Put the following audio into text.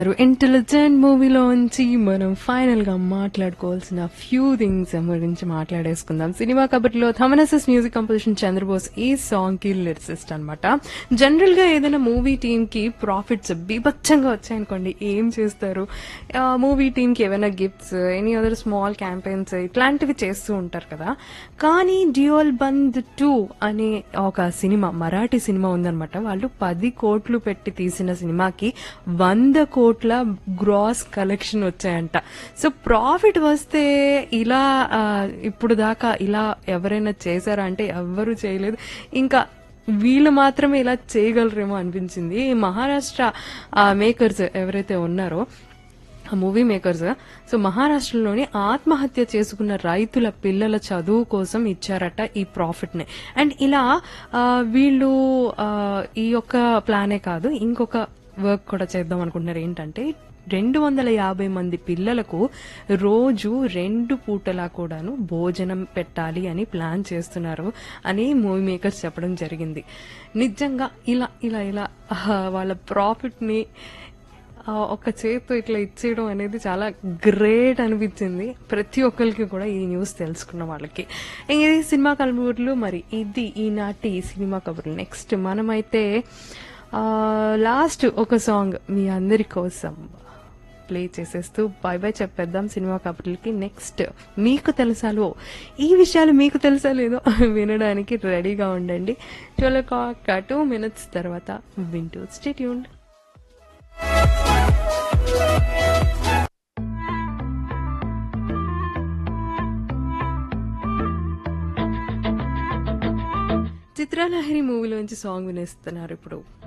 intelligent మూవీలోంచి మనం final గా మాట్లాడుకోవాల్సిన few things గురించి మాట్లాడేసుకుందాం సినిమా కబడ్డీలో థమనసస్ మ్యూజిక్ కంపోజిషన్ చంద్రబోస్ ఈ సాంగ్ కి లిరిసిస్ట్ అనమాట జనరల్ గా ఏదైనా మూవీ టీమ్ కి ప్రాఫిట్స్ బీభత్సంగా వచ్చాయనుకోండి ఏం చేస్తారు మూవీ టీమ్ కి ఏమైనా gifts any other small campaigns ఇట్లాంటివి చేస్తూ ఉంటారు కదా కానీ డ్యూయల్ బంద్ టూ అనే ఒక సినిమా మరాఠీ సినిమా ఉందన్నమాట వాళ్ళు పది కోట్లు పెట్టి తీసిన సినిమాకి వంద కోట్ల గ్రాస్ కలెక్షన్ వచ్చాయంట సో ప్రాఫిట్ వస్తే ఇలా ఆ, ఇప్పుడు దాకా ఇలా ఎవరైనా చేశారా అంటే ఎవ్వరూ చేయలేదు ఇంకా వీళ్ళు మాత్రమే ఇలా చేయగలరేమో అనిపించింది ఈ మహారాష్ట్ర మేకర్స్ ఎవరైతే ఉన్నారో మూవీ మేకర్స్ సో మహారాష్ట్రలోని ఆత్మహత్య చేసుకున్న రైతుల పిల్లల చదువు కోసం ఇచ్చారట ఈ ప్రాఫిట్ ని అండ్ ఇలా ఆ, వీళ్ళు ఆ, ఈ యొక్క ప్లానే కాదు ఇంకొక వర్క్ కూడా చేద్దాం అనుకుంటున్నారు ఏంటంటే రెండు వందల యాభై మంది పిల్లలకు రోజు రెండు పూటలా కూడాను భోజనం పెట్టాలి అని ప్లాన్ చేస్తున్నారు అని మూవీ మేకర్స్ చెప్పడం జరిగింది నిజంగా ఇలా ఇలా ఇలా ఆ, వాళ్ళ ప్రాఫిట్ ని ఆ ఒక చేతితో ఇట్లా ఇచ్చేయడం అనేది చాలా గ్రేట్ అనిపించింది ప్రతి ఒక్కరికి కూడా ఈ న్యూస్ తెలుసుకున్న వాళ్ళకి ఇది సినిమా కబుర్లు మరి ఇది ఈనాటి సినిమా కబుర్లు నెక్స్ట్ మనమైతే లాస్ట్ ఒక సాంగ్ మీ అందరి కోసం ప్లే చేసేస్తూ బై బై చెప్పేద్దాం సినిమా కబుర్లకి నెక్స్ట్ మీకు తెలుసాలో ఈ విషయాలు మీకు తెలుసా లేదో వినడానికి రెడీగా ఉండండి ట్వెల్వ్ ఓ టూ మినిట్స్ తర్వాత వింటూ స్టేట్యూన్ చిత్రలహరి మూవీలోంచి సాంగ్ వినేస్తున్నారు ఇప్పుడు